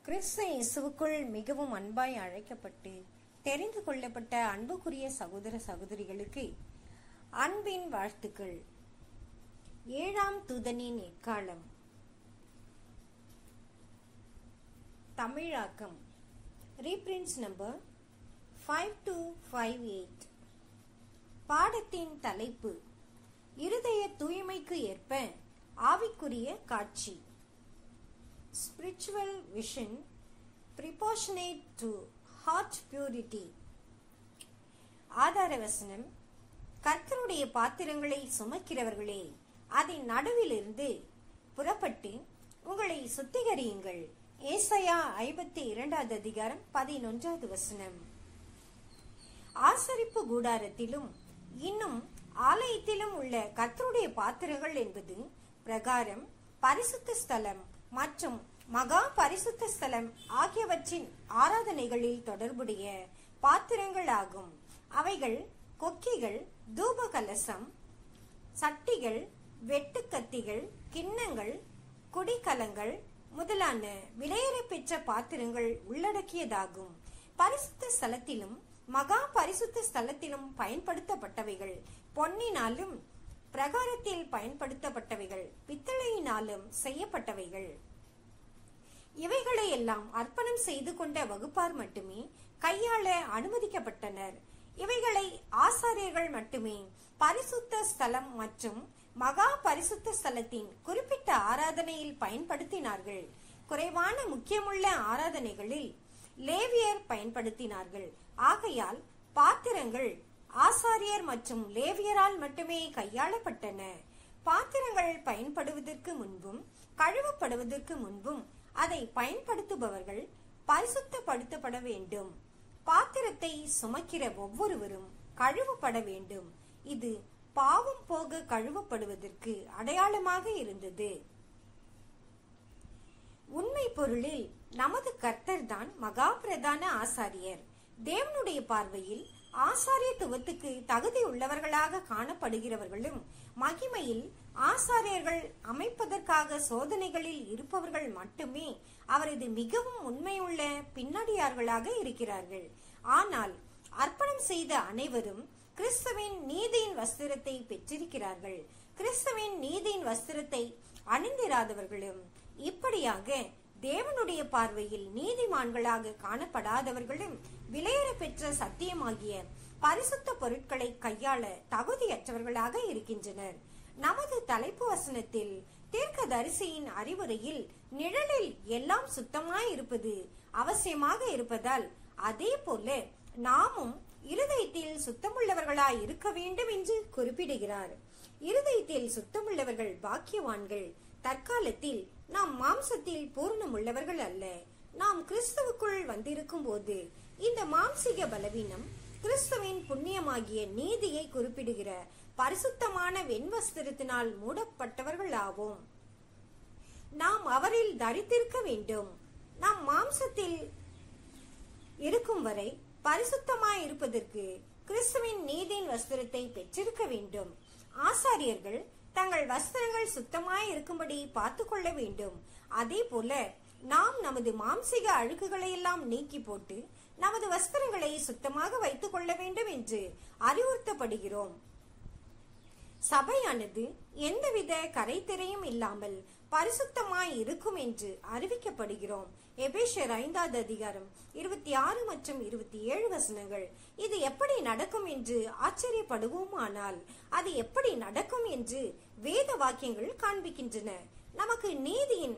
கிறிஸ்து இயேசுவுக்குள் மிகவும் அன்பாய் அழைக்கப்பட்டு தெரிந்து கொள்ளப்பட்ட அன்புக்குரிய சகோதர சகோதரிகளுக்கு அன்பின் வாழ்த்துக்கள் ஏழாம் தூதனின் எக்காலம் தமிழாக்கம் reprints number five two five eight பாடத்தின் தலைப்பு இருதய தூய்மைக்கு ஏற்ப ஆவிக்குரிய காட்சி spiritual vision proportionate to heart purity ஆதார வசனம் கர்த்தருடைய பாத்திரங்களை சுமக்கிறவர்களே அதன் நடுவிலிருந்து புறப்பட்டு உங்களை சுத்திகரியுங்கள் ஏசாயா ஐம்பத்தி இரண்டாவது அதிகாரம் பதினொன்றாவது வசனம் ஆசரிப்பு கூடாரத்திலும் இன்னும் ஆலயத்திலும் உள்ள கர்த்தருடைய பாத்திரங்கள் என்பது பிரகாரம் பரிசுத்த ஸ்தலம் மற்றும் மகா பரிசுத்த ஸ்தலம் ஆகியவற்றின் ஆராதனைகளில் தொடர்புடைய பாத்திரங்கள் ஆகும் அவைகள் கொக்கிகள் தூப கலசம் சட்டிகள் வெட்டுக்கத்திகள் கிண்ணங்கள் குடிக்கலங்கள் முதலான விலையேற பெற்ற பாத்திரங்கள் உள்ளடக்கியதாகும் பரிசுத்த ஸ்தலத்திலும் மகா பரிசுத்த ஸ்தலத்திலும் பயன்படுத்தப்பட்டவைகள் பொன்னினாலும் பிரகாரத்தில் பயன்படுத்தப்பட்டவைகள் பித்தளையினாலும் செய்யப்பட்டவைகள் இவைகளை எல்லாம் அர்ப்பணம் செய்து கொண்ட வகுப்பார் மட்டுமே கையாள அனுமதிக்கப்பட்டனர் இவைகளை ஆசாரியர்கள் மட்டுமே பரிசுத்த ஸ்தலம் மற்றும் மகா பரிசுத்த ஸ்தலத்தின் குறிப்பிட்ட ஆராதனையில் பயன்படுத்தினார்கள் குறைவான முக்கியமுள்ள ஆராதனைகளில் லேவியர் பயன்படுத்தினார்கள் ஆகையால் பாத்திரங்கள் ஆசாரியர் மற்றும் லேவியரால் மட்டுமே கையாளப்பட்டன பாத்திரங்கள் பயன்படுவதற்கு முன்பும் கழுவப்படுவதற்கு முன்பும் அதை பயன்படுத்துபவர்கள் பரிசுத்தப்படுத்தப்பட வேண்டும் பாத்திரத்தை சுமக்கிற ஒவ்வொருவரும் கழுவப்பட வேண்டும் இது பாவம் போக கழுவப்படுவதற்கு அடையாளமாக இருந்தது உண்மை பொருளில் நமது கர்த்தர் தான் மகா பிரதான ஆசாரியர் தேவனுடைய பார்வையில் ஆசாரியத்துவத்துக்கு தகுதி உள்ளவர்களாக காணப்படுகிறவர்களும் மகிமையில் ஆசாரியர்கள் அமைப்பதற்காக சோதனைகளில் இருப்பவர்கள் மட்டுமே அவரது மிகவும் உண்மையுள்ள பின்னடியார்களாக இருக்கிறார்கள் ஆனால் அர்ப்பணம் செய்த அனைவரும் கிறிஸ்துவின் நீதியின் வஸ்திரத்தை பெற்றிருக்கிறார்கள் கிறிஸ்துவின் நீதியின் வஸ்திரத்தை அணிந்திராதவர்களும் இப்படியாக தேவனுடைய பார்வையில் நீதிமான்களாக காணப்படாதவர்களும் விலையேற பெற்ற சத்தியமாகிய பரிசுத்த பொருட்களை கையாள தகுதியற்றவர்களாக இருக்கின்றனர் நமது தலைப்பு வசனத்தில் தீர்க்கதரிசியின் அறிவுரையில் நிழலில் எல்லாம் சுத்தமாய் இருப்பது அவசியமாக இருப்பதால் அதே போல நாமும் இருதயத்தில் சுத்தமுள்ளவர்களாய் இருக்க வேண்டும் என்று குறிப்பிடுகிறார் இருதயத்தில் சுத்தமுள்ளவர்கள் பாக்கியவான்கள் தற்காலத்தில் நாம் மாம்சத்தில் பூர்ணமுள்ளவர்கள் அல்ல நாம் கிறிஸ்துவுக்குள் வந்திருக்கும் போது இந்த மாம்சிக பலவீனம் கிறிஸ்துவின் புண்ணியமாகிய நீதியை குறிப்பிடுகிற பரிசுத்தமான வெண்வஸ்திரத்தினால் மூடப்பட்டவர்கள் ஆவோம் நாம் அவரில் தரித்திருக்க வேண்டும் நாம் மாம்சத்தில் இருக்கும் வரை பரிசுத்தமாய் இருப்பதற்கு கிறிஸ்துவின் நீதியின் வஸ்திரத்தை பெற்றிருக்க வேண்டும் ஆசாரியர்கள் தங்கள் வஸ்திரங்கள் சுத்தமாய் இருக்கும்படி பார்த்து கொள்ள வேண்டும் அதே போல நாம் நமது மாம்சிக அழுக்குகளை எல்லாம் நீக்கி போட்டு நமது வஸ்திரங்களை சுத்தமாக வைத்துக் கொள்ள வேண்டும் என்று அறிவுறுத்தப்படுகிறோம் சபையானது எந்தவித கரைத்திரையும் இல்லாமல் பரிசுத்தமாய் இருக்கும் என்று அறிவிக்கப்படுகிறோம் எபேஷர் ஐந்தாவது அதிகாரம் இருபத்தி ஆறு மற்றும் இருபத்தி ஏழு வசனங்கள் இது எப்படி நடக்கும் என்று ஆச்சரியப்படுவோமானால் அது எப்படி நடக்கும் என்று வேத வாக்கியங்கள் காண்பிக்கின்றன நமக்கு நீதியின்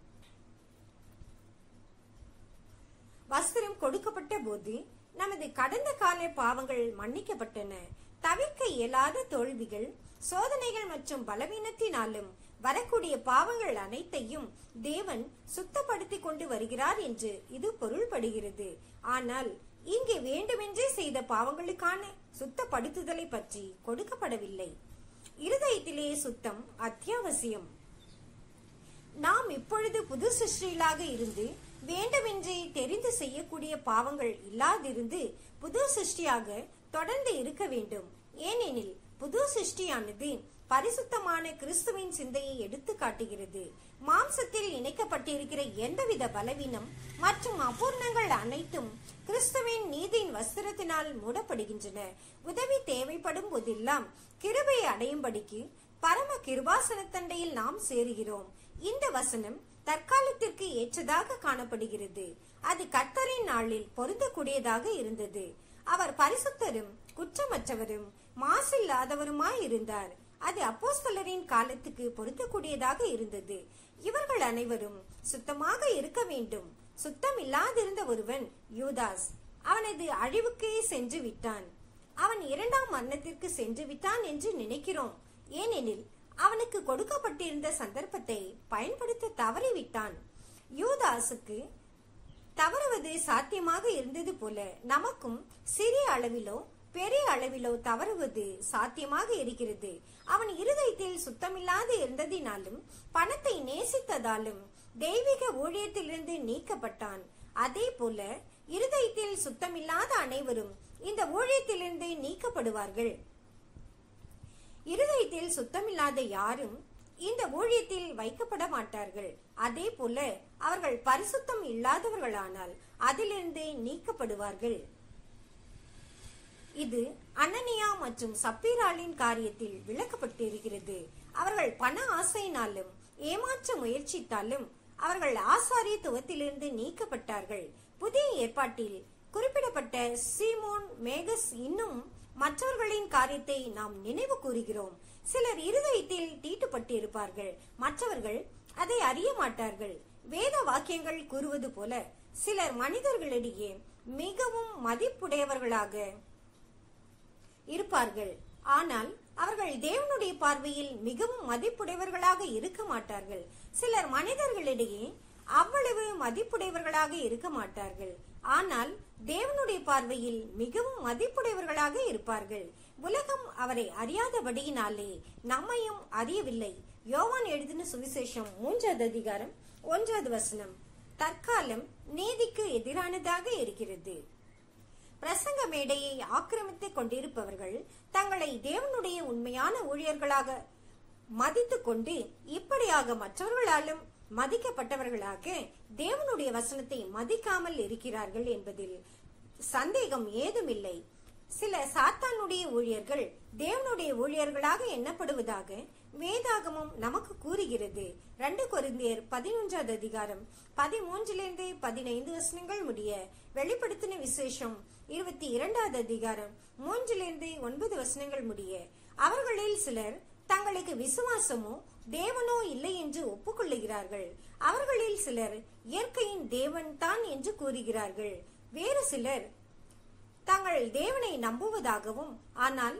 வஸ்திரம் கொடுக்கப்பட்ட போது நமது கடந்த கால பாவங்கள் மன்னிக்கப்பட்டன தவிர்க்க இயலாத தோல்விகள் சோதனைகள் மற்றும் பலவீனத்தினாலும் வரக்கூடிய பாவங்கள் அனைத்தையும் தேவன் சுத்தப்படுத்தி கொண்டு வருகிறார் என்று இது பொருள்படுகிறது ஆனால் இங்கே வேண்டுமென்றே செய்த பாவங்களுக்கான சுத்தப்படுத்துதலை பற்றி கொடுக்கப்படவில்லை இருதயத்திலே சுத்தம் அத்தியாவசியம் நாம் இப்பொழுது புது சிருஷ்டிகளாக இருந்து வேண்டுமென்றே தெரிந்து செய்யக்கூடிய பாவங்கள் இல்லாதிருந்து புது சிருஷ்டியாக தொடர்ந்து இருக்க வேண்டும் ஏனெனில் புது சிருஷ்டியானது பரிசுத்தமான கிறிஸ்துவின் சிந்தையை எடுத்து காட்டுகிறது மாம்சத்தில் இணைக்கப்பட்டிருக்கிற எந்தவித பலவீனம் மற்றும் அபூர்ணங்கள் அனைத்தும் கிறிஸ்துவின் நீதியின் வஸ்திரத்தினால் மூடப்படுகின்றன உதவி தேவைப்படும் போதெல்லாம் கிருபை அடையும்படிக்கு பரம கிருபாசனத்தண்டையில் நாம் சேருகிறோம் இந்த வசனம் தற்காலத்திற்கு ஏற்றதாக காணப்படுகிறது அது கர்த்தரின் நாளில் பொருந்தக்கூடியதாக இருந்தது அவர் பரிசுத்தரும் குற்றமற்றவரும் மாசில்லாதவருமாய் இருந்தார் அது அப்போஸ்தலரின் காலத்துக்கு பொருத்தக்கூடியதாக இருந்தது இவர்கள் அனைவரும் சுத்தமாக இருக்க வேண்டும் சுத்தம் இல்லாதிருந்த ஒருவன் யூதாஸ் அவனது அழிவுக்கே சென்று விட்டான் அவன் இரண்டாம் மரணத்திற்கு சென்று விட்டான் என்று நினைக்கிறோம் ஏனெனில் அவனுக்கு கொடுக்கப்பட்டிருந்த சந்தர்ப்பத்தை பயன்படுத்த தவறிவிட்டான் யூதாசுக்கு தவறுவது சாத்தியமாக இருந்தது போல நமக்கும் சிறிய அளவிலோ பெரிய அளவிலோ தவறுவது சாத்தியமாக இருக்கிறது அவன் இருதயத்தில் சுத்தமில்லாது இருந்ததினாலும் பணத்தை நேசித்ததாலும் தெய்வீக ஊழியத்திலிருந்து நீக்கப்பட்டான் அதே போல இருதயத்தில் சுத்தமில்லாத அனைவரும் இந்த ஊழியத்திலிருந்து நீக்கப்படுவார்கள் இருதயத்தில் சுத்தமில்லாத யாரும் இந்த ஊழியத்தில் வைக்கப்பட மாட்டார்கள் அதே போல அவர்கள் பரிசுத்தம் இல்லாதவர்களானால் அதிலிருந்து நீக்கப்படுவார்கள் இது அனனியா மற்றும் சப்பீராளின் காரியத்தில் விளக்கப்பட்டிருக்கிறது அவர்கள் பண ஆசையினாலும் ஏமாற்ற முயற்சித்தாலும் அவர்கள் ஆசாரியத்துவத்திலிருந்து நீக்கப்பட்டார்கள் புதிய ஏற்பாட்டில் குறிப்பிடப்பட்ட சீமோன் மேகஸ் இன்னும் மற்றவர்களின் காரியத்தை நாம் நினைவு கூறுகிறோம் சிலர் இருதயத்தில் தீட்டுப்பட்டு இருப்பார்கள் மற்றவர்கள் அதை அறிய மாட்டார்கள் வேத வாக்கியங்கள் கூறுவது போல சிலர் மனிதர்களிடையே மிகவும் மதிப்புடையவர்களாக இருப்பார்கள் ஆனால் அவர்கள் தேவனுடைய பார்வையில் மிகவும் மதிப்புடையவர்களாக இருக்க மாட்டார்கள் சிலர் மனிதர்களிடையே அவ்வளவு மதிப்புடையவர்களாக இருக்க மாட்டார்கள் ஆனால் தேவனுடைய பார்வையில் மிகவும் மதிப்புடையவர்களாக இருப்பார்கள் உலகம் அவரை அறியாதபடியினாலே நம்மையும் அறியவில்லை யோவான் எழுதின சுவிசேஷம் மூன்றாவது அதிகாரம் ஒன்றாவது வசனம் தற்காலம் நீதிக்கு எதிரானதாக இருக்கிறது பிரசங்க மேடையை ஆக்கிரமித்துக் கொண்டிருப்பவர்கள் தங்களை தேவனுடைய உண்மையான ஊழியர்களாக மதித்துக் கொண்டு இப்படியாக மற்றவர்களாலும் மதிக்கப்பட்டவர்களாக தேவனுடைய வசனத்தை மதிக்காமல் இருக்கிறார்கள் என்பதில் சந்தேகம் ஏதுமில்லை சில சாத்தானுடைய ஊழியர்கள் தேவனுடைய ஊழியர்களாக எண்ணப்படுவதாக வேதாகமம் நமக்கு கூறுகிறது ரெண்டு கொரிந்தியர் பதினொன்றாவது அதிகாரம் பதிமூன்றிலிருந்து பதினைந்து வசனங்கள் முடிய வெளிப்படுத்தின விசேஷம் இருபத்தி இரண்டாவது அதிகாரம் மூன்றிலிருந்து ஒன்பது வசனங்கள் முடிய அவர்களில் சிலர் தங்களுக்கு விசுவாசமோ தேவனோ இல்லை என்று ஒப்புக்கொள்ளுகிறார்கள் அவர்களில் சிலர் இயற்கையின் தேவன் தான் என்று கூறுகிறார்கள் வேறு சிலர் தங்கள் தேவனை நம்புவதாகவும் ஆனால்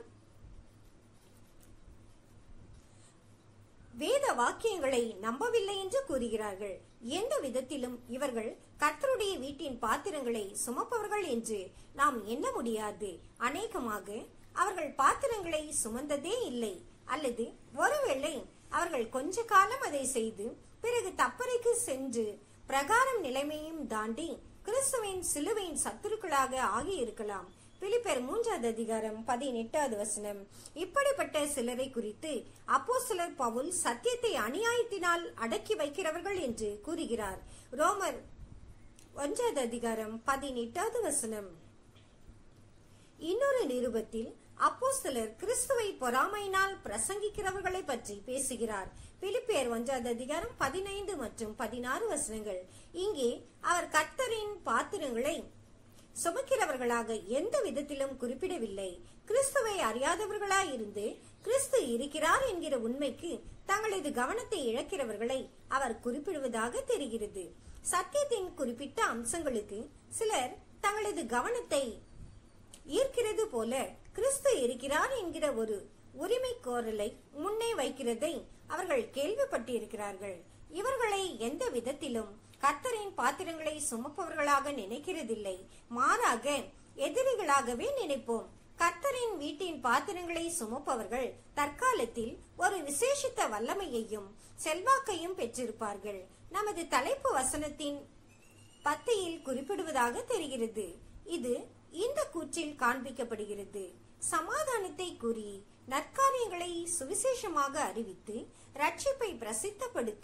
வேத வாக்கியங்களை நம்பவில்லை என்று கூறுகிறார்கள் எந்த விதத்திலும் இவர்கள் கர்த்தருடைய வீட்டின் பாத்திரங்களை சுமப்பவர்கள் என்று நாம் எண்ண முடியாது அநேகமாக அவர்கள் பாத்திரங்களை சுமந்ததே இல்லை அல்லது ஒருவேளை அவர்கள் கொஞ்ச காலம் அதை செய்து பிறகு தப்பறைக்கு சென்று பிரகாரம் நிலைமையும் தாண்டி கிறிஸ்துவின் சிலுவையின் சத்துருக்களாக ஆகி இருக்கலாம் பிலிப்பர் மூன்றாவது அதிகாரம் பதினெட்டாவது வசனம் இப்படிப்பட்ட சிலரை குறித்து அப்போ சிலர் பவுல் சத்தியத்தை அநியாயத்தினால் அடக்கி வைக்கிறவர்கள் என்று கூறுகிறார் ரோமர் ஒன்றாவது அதிகாரம் பதினெட்டாவது வசனம் இன்னொரு நிருபத்தில் அப்போஸ்தலர் கிறிஸ்துவை பொறாமையினால் பிரசங்கிக்கிறவர்களை பற்றி பேசுகிறார் பிலிப்பியர் ஒன்றாவது அதிகாரம் பதினைந்து மற்றும் பதினாறு வசனங்கள் இங்கே அவர் கர்த்தரின் பாத்திரங்களை சுமக்கிறவர்களாக எந்த விதத்திலும் குறிப்பிடவில்லை கிறிஸ்துவை அறியாதவர்களாய் இருந்து கிறிஸ்து இருக்கிறார் என்கிற உண்மைக்கு தங்களது கவனத்தை இழக்கிறவர்களை அவர் குறிப்பிடுவதாக தெரிகிறது சத்தியத்தின் குறிப்பிட்ட அம்சங்களுக்கு சிலர் தங்களது கவனத்தை ஈர்க்கிறது போல கிறிஸ்து இருக்கிறார் என்கிற ஒரு உரிமை கோரலை முன்னே வைக்கிறதை அவர்கள் கேள்விப்பட்டிருக்கிறார்கள் இவர்களை எந்த விதத்திலும் கர்த்தரின் பாத்திரங்களை சுமப்பவர்களாக நினைக்கிறதில்லை மாறாக எதிரிகளாகவே நினைப்போம் கர்த்தரின் வீட்டின் பாத்திரங்களை சுமப்பவர்கள் தற்காலத்தில் ஒரு விசேஷித்த வல்லமையையும் செல்வாக்கையும் பெற்றிருப்பார்கள் நமது தலைப்பு வசனத்தின் பத்தியில் குறிப்பிடுவதாக தெரிகிறது இது இந்த கூற்றில் காண்பிக்கப்படுகிறது சமாதானத்தை கூறி நற்காரியங்களை சுவிசேஷமாக அறிவித்து ரட்சிப்பை பிரசித்தப்படுத்தி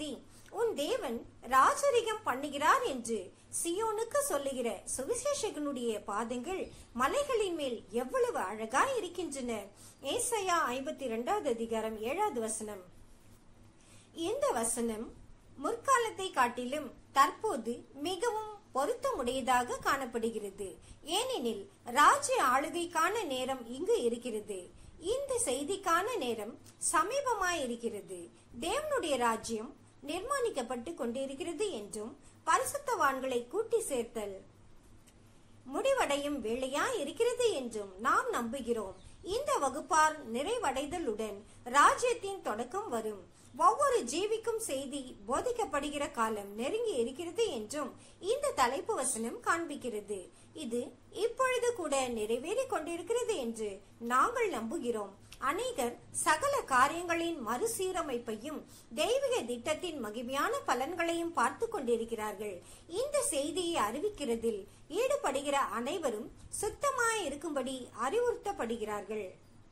உன் தேவன் ராஜரிகம் பண்ணுகிறார் என்று சியோனுக்கு சொல்லுகிற சுவிசேஷகனுடைய பாதங்கள் மலைகளின் மேல் எவ்வளவு அழகாய் இருக்கின்றன ஏசையா ஐம்பத்தி இரண்டாவது அதிகாரம் ஏழாவது வசனம் இந்த வசனம் முற்காலத்தை காட்டிலும் தற்போது மிகவும் பொருத்தமுடையதாக காணப்படுகிறது ஏனெனில் ராஜ்ய ஆளுகைக்கான நேரம் இங்கு இருக்கிறது இந்த செய்திக்கான நேரம் சமீபமாய் இருக்கிறது தேவனுடைய ராஜ்யம் நிர்மாணிக்கப்பட்டு கொண்டிருக்கிறது என்றும் பரிசுத்தவான்களை கூட்டி சேர்த்தல் முடிவடையும் வேளையா இருக்கிறது என்றும் நாம் நம்புகிறோம் இந்த வகுப்பார் நிறைவடைதலுடன் ராஜ்யத்தின் தொடக்கம் வரும் ஒவ்வொரு ஜீவிக்கும் செய்தி போதிக்கப்படுகிற காலம் நெருங்கி இருக்கிறது என்றும் இந்த தலைப்பு வசனம் காண்பிக்கிறது இது இப்பொழுது கூட நிறைவேறிக் கொண்டிருக்கிறது என்று நாங்கள் நம்புகிறோம் அநேகர் சகல காரியங்களின் மறுசீரமைப்பையும் தெய்வீக திட்டத்தின் மகிமையான பலன்களையும் பார்த்து கொண்டிருக்கிறார்கள் இந்த செய்தியை அறிவிக்கிறதில் ஈடுபடுகிற அனைவரும் சுத்தமாய் இருக்கும்படி அறிவுறுத்தப்படுகிறார்கள்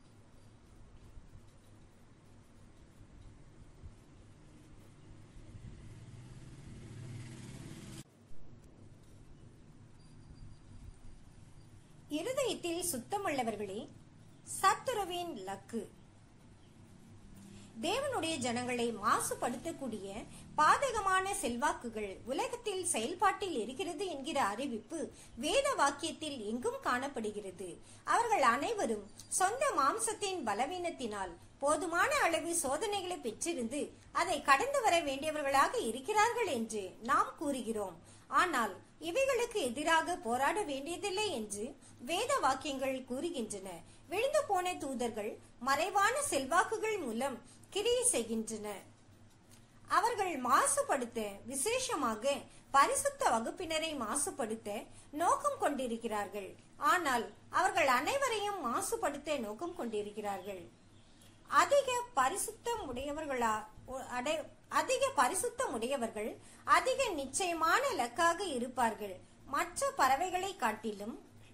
இருதயத்தில் சுத்தமுள்ளவர்களே சத்துருவின் லக்கு தேவனுடைய ஜனங்களை மாசுபடுத்தக்கூடிய பாதகமான செல்வாக்குகள் உலகத்தில் செயல்பாட்டில் இருக்கிறது என்கிற அறிவிப்பு வேத வாக்கியத்தில் எங்கும் காணப்படுகிறது அவர்கள் அனைவரும் சொந்த மாம்சத்தின் பலவீனத்தினால் போதுமான அளவு சோதனைகளை பெற்றிருந்து அதை கடந்து வர வேண்டியவர்களாக இருக்கிறார்கள் என்று நாம் கூறுகிறோம் ஆனால் இவைகளுக்கு எதிராக போராட வேண்டியதில்லை என்று வேத வாக்கியங்கள் கூறுகின்றன விழுந்து போன தூதர்கள் மறைவான செல்வாக்குகள் மூலம் கிரியை செய்கின்றன அவர்கள் மாசுபடுத்த விசேஷமாக பரிசுத்த வகுப்பினரை மாசுபடுத்த நோக்கம் கொண்டிருக்கிறார்கள் ஆனால் அவர்கள் அனைவரையும் மாசுபடுத்த நோக்கம் கொண்டிருக்கிறார்கள் அதிக பரிசுத்தம் உடையவர்களா அடை அதிக பரிசுத்தம் உடையவர்கள் அதிக நிச்சயமான இலக்காக இருப்பார்கள் மற்ற பறவைகளை காட்டிலும்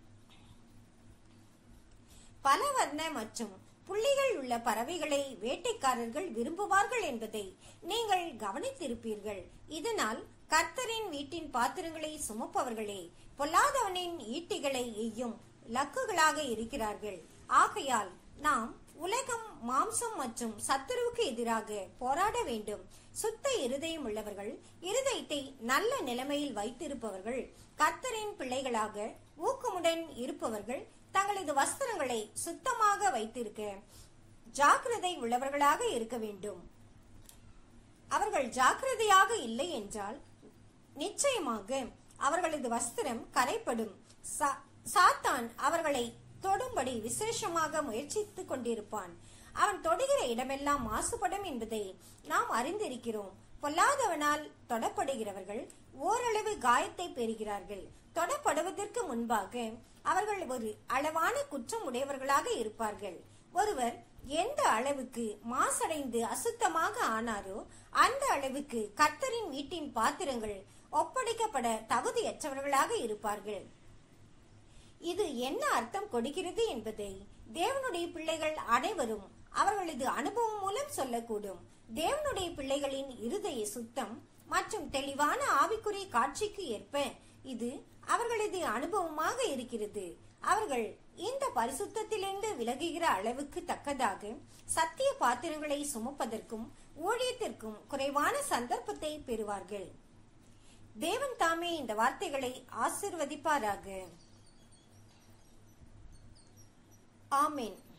பல வர்ண மற்றும் புள்ளிகள் உள்ள பறவைகளை வேட்டைக்காரர்கள் விரும்புவார்கள் என்பதை நீங்கள் கவனித்திருப்பீர்கள் இதனால் கர்த்தரின் வீட்டின் பாத்திரங்களை சுமப்பவர்களே பொல்லாதவனின் ஈட்டிகளை எய்யும் லக்குகளாக இருக்கிறார்கள் ஆகையால் நாம் உலகம் மாம்சம் மற்றும் சத்துருவுக்கு எதிராக போராட வேண்டும் சுத்த இருதயம் உள்ளவர்கள் இருதயத்தை நல்ல நிலைமையில் வைத்திருப்பவர்கள் கர்த்தரின் பிள்ளைகளாக ஊக்கமுடன் இருப்பவர்கள் தங்களது வஸ்திரங்களை சுத்தமாக வைத்திருக்க ஜாக்கிரதை உள்ளவர்களாக இருக்க வேண்டும் அவர்கள் ஜாக்கிரதையாக இல்லை என்றால் நிச்சயமாக அவர்களது வஸ்திரம் கரைப்படும் சாத்தான் அவர்களை தொடும்படி விசேஷமாக முயற்சித்துக் கொண்டிருப்பான் அவன் தொடுகிற இடமெல்லாம் மாசுபடும் என்பதை நாம் அறிந்திருக்கிறோம் பொல்லாதவனால் தொடப்படுகிறவர்கள் ஓரளவு காயத்தை பெறுகிறார்கள் தொடப்படுவதற்கு முன்பாக அவர்கள் ஒரு அளவான குற்றம் உடையவர்களாக இருப்பார்கள் ஒருவர் எந்த அளவுக்கு மாசடைந்து அசுத்தமாக ஆனாரோ அந்த அளவுக்கு கர்த்தரின் வீட்டின் பாத்திரங்கள் ஒப்படைக்கப்பட தகுதியற்றவர்களாக இருப்பார்கள் இது என்ன அர்த்தம் கொடுக்கிறது என்பதை தேவனுடைய பிள்ளைகள் அனைவரும் அவர்களது அனுபவம் மூலம் சொல்லக்கூடும் தேவனுடைய பிள்ளைகளின் இருதய சுத்தம் மற்றும் தெளிவான ஆவிக்குரிய காட்சிக்கு ஏற்ப இது அவர்களது அனுபவமாக இருக்கிறது அவர்கள் இந்த பரிசுத்தத்திலிருந்து விலகுகிற அளவுக்கு தக்கதாக சத்திய பாத்திரங்களை சுமப்பதற்கும் ஊழியத்திற்கும் குறைவான சந்தர்ப்பத்தை பெறுவார்கள் தேவன் தாமே இந்த வார்த்தைகளை ஆசிர்வதிப்பாராக ஆமேன்